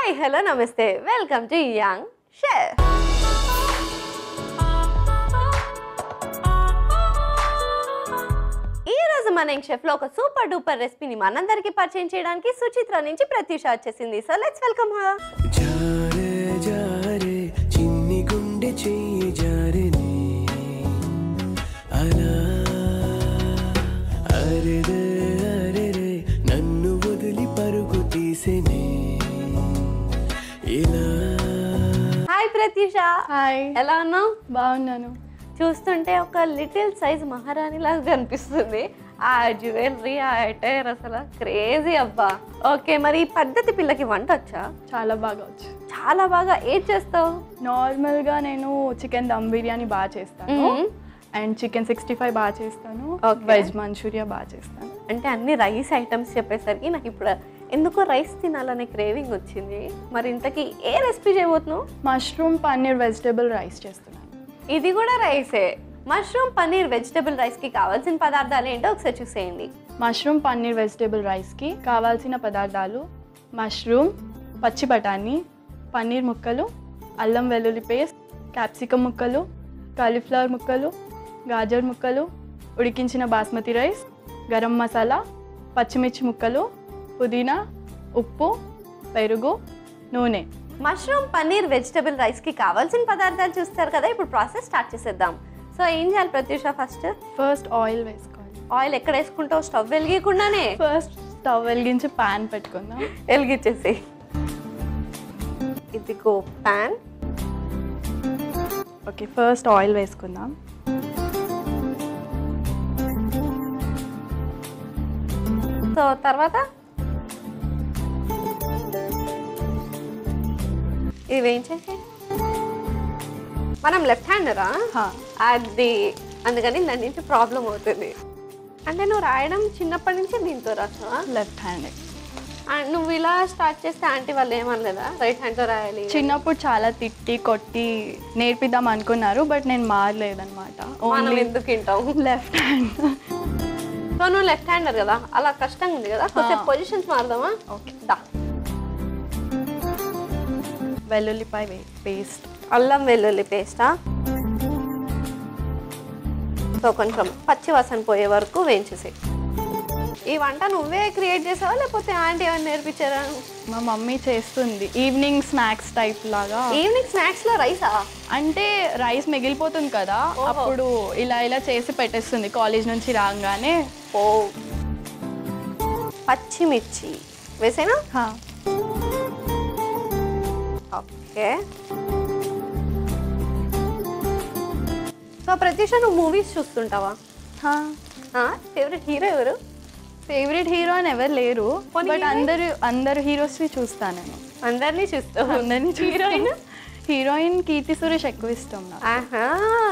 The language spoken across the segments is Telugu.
హాయ్ హలో నమస్తే వెల్కమ్ టు యంగ్ షెఫ్ ఈ రోజు మన యంగ్ షెఫ్ లో ఒక సూపర్ డూపర్ రెసిపీని మనందరికీ పరిచయం చేయడానికి సుచిత్ర నుంచి ప్రత్యూష వచ్చేసింది సో లెట్స్ వెల్కమ్ హర్ జారే జారే చిన్ని గుండె చెయ్యి జారిని అలా అరెరే అరెరే నన్ను వదిలి పరుగు తీసెనే ఇలా హాయ్ ప్రత్యూష హాయ్ ఎలా ఉన్నావు బాగున్నాను చూస్తుంటే ఒక లిటిల్ సైజ్ మహారాణి లాగా కనిపిస్తుంది ఆ జ్యువెలరీ ఆ అటైర్ అసలు క్రేజీ అబ్బా ఓకే మరి ఈ పద్ధతి పిల్లకి వంట వచ్చా చాలా బాగా వచ్చు చాలా బాగా ఏం చేస్తావు నార్మల్గా నేను చికెన్ దమ్ బిర్యానీ బాగా చేస్తాను మ్మ్. అండ్ చికెన్ సిక్స్టీ ఫైవ్ బాగా చేస్తాను Okay. వెజ్ మంచూరియా బాగా చేస్తాను అంటే అన్ని రైస్ ఐటమ్స్ చెప్పేసరికి నాకు ఇప్పుడు ఎందుకో రైస్ తినాలనే క్రేవింగ్ వచ్చింది మరి ఇంతకీ ఏ రెసిపీ చేయబోతున్నావు మష్రూమ్ పన్నీర్ వెజిటేబుల్ రైస్ చేస్తున్నాను ఇది కూడా రైసే మష్రూమ్ పన్నీర్ వెజిటబుల్ రైస్కి కావాల్సిన పదార్థాలు ఏంటో ఒకసారి చూసేయండి మష్రూమ్ పన్నీర్ వెజిటేబుల్ రైస్కి కావాల్సిన పదార్థాలు మష్రూమ్ పచ్చి బఠానీ పన్నీర్ ముక్కలు అల్లం వెల్లుల్లి పేస్ట్ క్యాప్సికమ్ ముక్కలు కాలీఫ్లవర్ ముక్కలు గాజర్ ముక్కలు ఉడికించిన బాస్మతి రైస్ గరం మసాలా పచ్చిమిర్చి ముక్కలు పుదీనా ఉప్పు పెరుగు నూనె మష్రూమ్ పన్నీర్ వెజిటబుల్ రైస్కి కావాల్సిన పదార్థాలు చూస్తారు కదా ఇప్పుడు ప్రాసెస్ స్టార్ట్ చేసేద్దాం సో ఏం చేయాలి ప్రత్యూష ఫస్ట్ ఫస్ట్ ఆయిల్ వేసుకోవాలి ఆయిల్ ఎక్కడ వేసుకుంటావు స్టవ్ వెలిగకుండానే ఫస్ట్ స్టవ్ వెలిగించి ప్యాన్ పెట్టుకుందాం వెలిగించేసి ఇదిగో ప్యాన్ ఓకే ఫస్ట్ ఆయిల్ వేసుకుందాం సో తర్వాత ఇది వేయించేసి మనం లెఫ్ట్ హ్యాండరా హా. అది అందుకని దాని నుంచి ప్రాబ్లం అవుతుంది అంటే నువ్వు రాయడం చిన్నప్పటి నుంచి దీంతో రాసావా లెఫ్ట్ హ్యాండ్ ఆ, నువ్వు ఇలా స్టార్ట్ చేస్తే ఆంటీ వాళ్ళు ఏమనలేదా రైట్ హ్యాండ్తో రాయాలి చిన్నప్పుడు చాలా తిట్టి కొట్టి నేర్పిద్దాం అనుకున్నారు బట్ నేను మారలేదన్నమాట మనం ఓన్లీ ఎందుకు వింటాం లెఫ్ట్ హ్యాండ్ సో నువ్వు లెఫ్ట్ హ్యాండర్ కదా అలా కష్టంగా ఉంది కదా కొంచెం పొజిషన్స్ మారుదామా ఓకే దా వెల్లుల్లిపాయ పేస్ట్ అల్లం వెల్లుల్లి పేస్టా సో కొంచెం పచ్చి వాసన పోయే వరకు వేయించేసి ఈ వంట నువ్వే క్రియేట్ చేసావా లేకపోతే ఆంటీ ఏమైనా నేర్పించారా మా మమ్మీ చేస్తుంది ఈవినింగ్ స్నాక్స్ టైప్ లాగా ఈవినింగ్ స్నాక్స్ లో రైసా అంటే రైస్ మిగిలిపోతుంది కదా ఓహో. అప్పుడు ఇలా ఇలా చేసి పెట్టేస్తుంది కాలేజ్ నుంచి రాగానే ఓ పచ్చిమిర్చి వేసేనా హా, ఓకే సో ప్రత్యూష నువ్వు మూవీస్ చూస్తుంటావా హా. ఫేవరెట్ హీరో ఎవరు ఫేవరెట్ హీరో అని ఎవరు లేరు పోనీ బట్ heroine? అందరు అందరు హీరోస్ చూస్తాను నేను అందరినీ చూస్తావు అందరినీ హీరోయిన్ హీరోయిన్ కీర్తి సురేష్ ఎక్కువ ఇష్టం నాకు ఆహా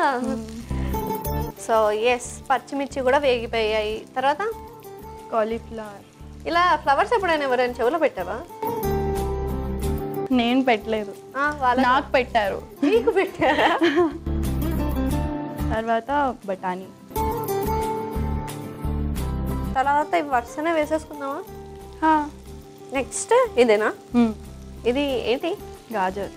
సో ఎస్ పచ్చిమిర్చి కూడా వేగిపోయాయి తర్వాత కాలీఫ్లవర్ ఇలా ఫ్లవర్స్ ఎప్పుడైనా ఎవరైనా చెవులో పెట్టావా నేను పెట్టలేదు ఆ, వాళ్ళ నాకు పెట్టారు నీకు పెట్టారా తర్వాత బఠానీ తర్వాత ఇవి వరుసనే వేసేసుకుందామా హా. నెక్స్ట్ ఇదేనా మ్మ్. ఇది ఏంటి గాజర్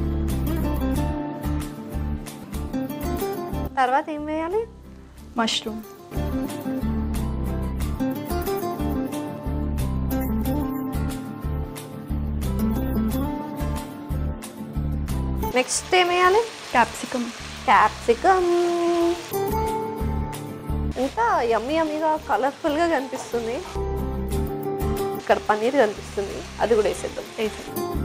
తర్వాత ఏం వేయాలి మష్రూమ్ నెక్స్ట్ ఏం వేయాలి క్యాప్సికమ్ క్యాప్సికమ్ ఇంకా యమ్మీ యమ్మీగా కలర్ఫుల్గా కనిపిస్తుంది ఇక్కడ పన్నీర్ కనిపిస్తుంది అది కూడా వేసేద్దాం వేసి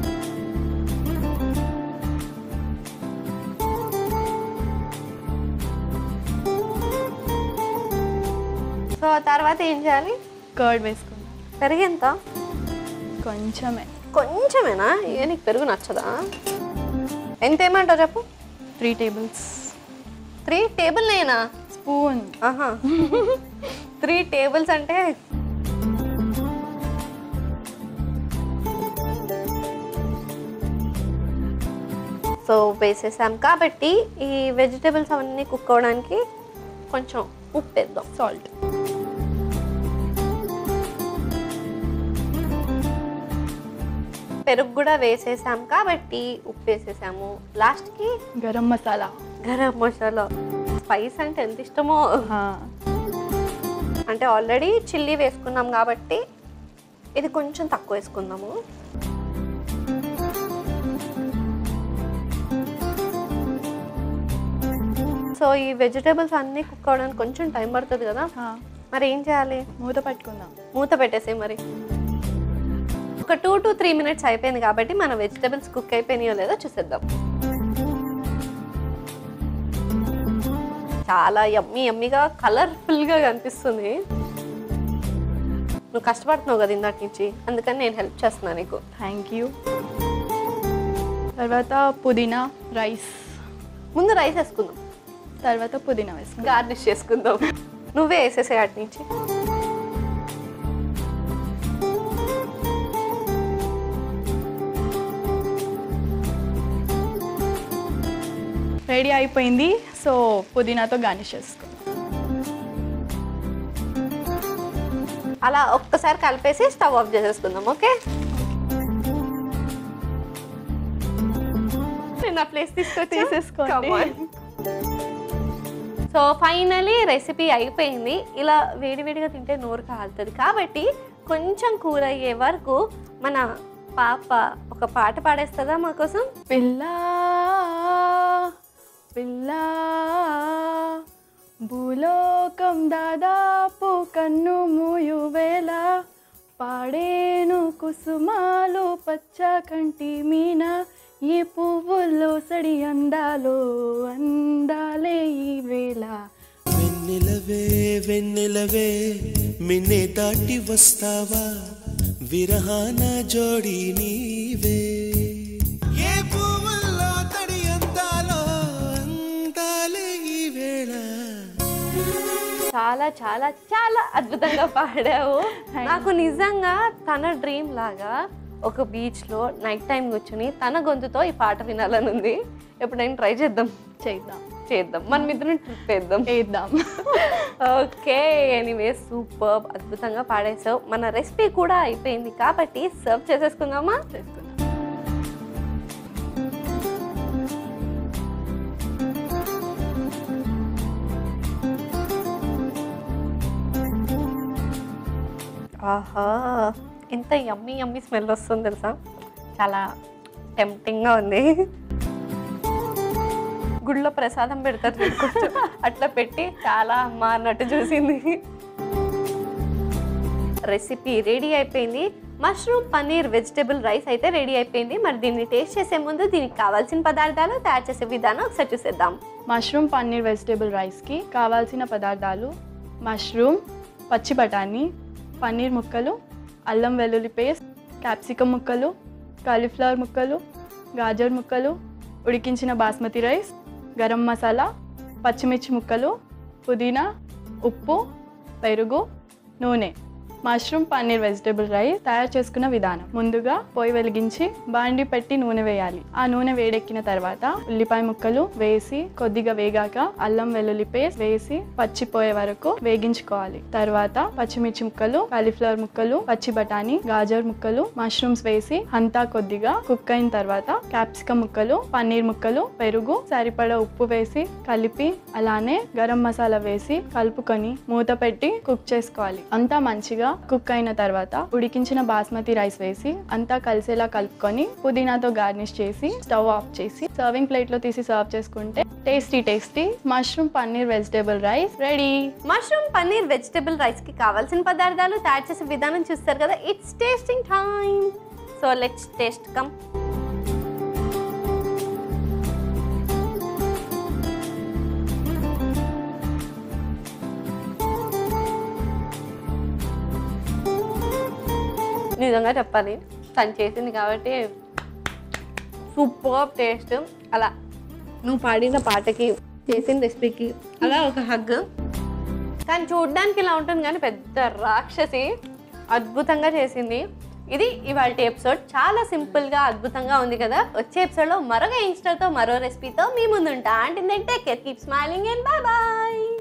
సో తర్వాత ఏం చేయాలి కర్డ్ వేసుకుందాం పెరుగు ఎంత కొంచెమే కొంచెమేనా ఏ నీకు పెరుగు నచ్చదా ఎంత ఏమంటావు చెప్పు త్రీ టేబుల్స్ త్రీ టేబుల్ నేనా స్పూన్ ఆహా త్రీ టేబుల్స్ అంటే సో వేసేసాం కాబట్టి ఈ వెజిటేబుల్స్ అవన్నీ కుక్ అవ్వడానికి కొంచెం ఉప్పు వేద్దాం సాల్ట్ పెరుగు కూడా వేసేసాం కాబట్టి ఉప్పు వేసేసాము లాస్ట్కి గరం మసాలా గరం మసాలా స్పైస్ అంటే ఎంత ఇష్టమో ఆ, అంటే ఆల్రెడీ చిల్లీ వేసుకున్నాం కాబట్టి ఇది కొంచెం తక్కువ వేసుకుందాము సో ఈ వెజిటేబుల్స్ అన్నీ కుక్ అవడానికి కొంచెం టైం పడుతుంది కదా ఆ, మరి ఏం చేయాలి మూత పట్టుకుందాం మూత పెట్టేసే మరి ఒక టూ టు త్రీ మినిట్స్ అయిపోయింది కాబట్టి మన వెజిటేబుల్స్ కుక్ అయిపోయినాయో లేదో చూసేద్దాం చాలా యమ్మీ యమ్మీగా కలర్ఫుల్గా కనిపిస్తుంది నువ్వు కష్టపడుతున్నావు కదా ఇందాక నుంచి అందుకని నేను హెల్ప్ చేస్తున్నాను నీకు థ్యాంక్ యూ తర్వాత పుదీనా రైస్ ముందు రైస్ వేసుకుందాం తర్వాత పుదీనా వేసుకుందాం గార్నిష్ చేసుకుందాం నువ్వే వేసేసే అటు నుంచి రెడీ అయిపోయింది సో పుదీనాతో గార్నిష్ చేసుకుందాం అలా ఒక్కసారి కలిపేసి స్టవ్ ఆఫ్ చేసేసుకుందాం ఓకే నేను ఆ ప్లేస్ తీసుకొని తీసేసుకోండి. సో ఫైనలీ రెసిపీ అయిపోయింది ఇలా వేడివేడిగా తింటే నోరు కాలుతుంది కాబట్టి కొంచెం కూర అయ్యే వరకు మన పాప ఒక పాట పాడేస్తుందా మా కోసం పిల్ల పిల్ల భూలోకం దాదాపు కన్ను మూయువేళ పాడేను కుసుమాలు పచ్చ కంటి మీన ఈ పువ్వుల్లో సడి అందాలో అందాలే ఈ వేళ వెన్నెలవే వెన్నెలవే మిన్నే దాటి వస్తావా విరహాన జోడి నీవే ఏ పువ్వుల్లో తడి అందాలో అందాలే ఈ వేళ చాలా చాలా చాలా అద్భుతంగా పాడావు నాకు నిజంగా తన డ్రీమ్ లాగా ఒక బీచ్లో నైట్ టైం కూర్చొని తన గొంతుతో ఈ పాట వినాలని ఉంది ఎప్పుడైనా ట్రై చేద్దాం చేద్దాం చేద్దాం మనం ఇద్దరం ట్రిప్ వేద్దాం వేద్దాం ఓకే ఎనీవే సూపర్ అద్భుతంగా పాడేసావు మన రెసిపీ కూడా అయిపోయింది కాబట్టి సర్వ్ చేసేసుకుందామా చేసుకుందాం ఆహా ఎంత యమ్మీ యమ్మీ స్మెల్ వస్తుంది తెలుసా చాలా టెంప్టింగ్గా ఉంది గుడిలో ప్రసాదం పెడతారు చూడు కొంచెం అట్లా పెట్టి చాలా అమ్మ అన్నట్టు చూసింది రెసిపీ రెడీ అయిపోయింది మష్రూమ్ పన్నీర్ వెజిటేబుల్ రైస్ అయితే రెడీ అయిపోయింది మరి దీన్ని టేస్ట్ చేసే ముందు దీనికి కావాల్సిన పదార్థాలు తయారు చేసే విధానం ఒకసారి చూసేద్దాం మష్రూమ్ పన్నీర్ వెజిటేబుల్ రైస్కి కావాల్సిన పదార్థాలు మష్రూమ్ పచ్చి బఠానీ పన్నీర్ ముక్కలు అల్లం వెల్లుల్లి పేస్ట్ క్యాప్సికమ్ ముక్కలు కాలీఫ్లవర్ ముక్కలు గాజర్ ముక్కలు ఉడికించిన బాస్మతి రైస్ గరం మసాలా పచ్చిమిర్చి ముక్కలు పుదీనా ఉప్పు పెరుగు నూనె మష్రూమ్ పన్నీర్ వెజిటేబుల్ రైస్ తయారు చేసుకున్న విధానం ముందుగా పొయ్యి వెలిగించి బాండి పెట్టి నూనె వేయాలి ఆ నూనె వేడెక్కిన తర్వాత ఉల్లిపాయ ముక్కలు వేసి కొద్దిగా వేగాక అల్లం వెల్లుల్లి పేస్ట్ వేసి పచ్చిపోయే వరకు వేగించుకోవాలి తర్వాత పచ్చిమిర్చి ముక్కలు కాలీఫ్లవర్ ముక్కలు పచ్చి బఠానీ గాజర్ ముక్కలు మష్రూమ్స్ వేసి అంతా కొద్దిగా కుక్ అయిన తర్వాత క్యాప్సికమ్ ముక్కలు పన్నీర్ ముక్కలు పెరుగు సరిపడా ఉప్పు వేసి కలిపి అలానే గరం మసాలా వేసి కలుపుకొని మూత పెట్టి కుక్ చేసుకోవాలి అంతా మంచిగా కుక్ అయిన తర్వాత ఉడికించిన బాస్మతి రైస్ వేసి అంతా కలిసేలా కలుపుకొని పుదీనాతో గార్నిష్ చేసి స్టవ్ ఆఫ్ చేసి సర్వింగ్ ప్లేట్ లో తీసి సర్వ్ చేసుకుంటే tasty tasty mushroom paneer vegetable rice ready mushroom paneer vegetable రైస్కి కావాల్సిన పదార్థాలు తయారు చేసే విధానం చూస్తారు కదా it's tasting time so let's taste come నిజంగా చెప్పాలి తను చేసింది కాబట్టి సూపర్ టేస్ట్ అలా నువ్వు పాడిన పాటకి చేసిన రెసిపీకి అలా ఒక హగ్ కానీ చూడడానికి ఇలా ఉంటుంది కానీ పెద్ద రాక్షసి అద్భుతంగా చేసింది ఇది ఇవాళ ఎపిసోడ్ చాలా సింపుల్గా అద్భుతంగా ఉంది కదా వచ్చే ఎపిసోడ్లో మరొక యంగ్స్టర్తో మరో రెసిపీతో మీ ముందుంటా అంటే take care keep smiling and bye bye